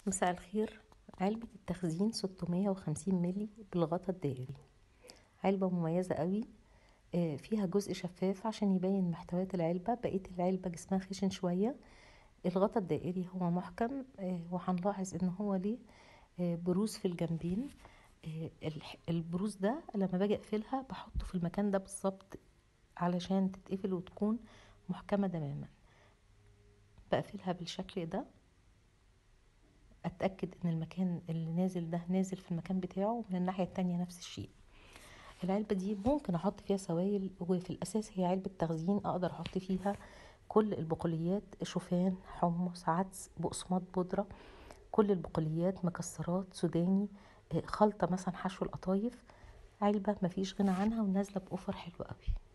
مساء الخير علبة التخزين 650 ملي بالغطا الدائري علبة مميزة قوي آه، فيها جزء شفاف عشان يبين محتويات العلبة بقية العلبة جسمها خشن شوية الغطا الدائري هو محكم آه، وهنلاحظ ان هو ليه آه، بروز في الجنبين البروز ده لما باجي اقفلها بحطه في المكان ده بالظبط علشان تتقفل وتكون محكمة تماما بقفلها بالشكل ده اتاكد ان المكان اللي نازل ده نازل في المكان بتاعه ومن الناحيه التانية نفس الشيء العلبه دي ممكن احط فيها سوائل وفي الاساس هي علبه تخزين اقدر احط فيها كل البقوليات شوفان حمص عدس بقسماط بودره كل البقوليات مكسرات سوداني آه، خلطه مثلا حشو القطايف علبه مفيش غنى عنها ونازله باوفر حلو قوي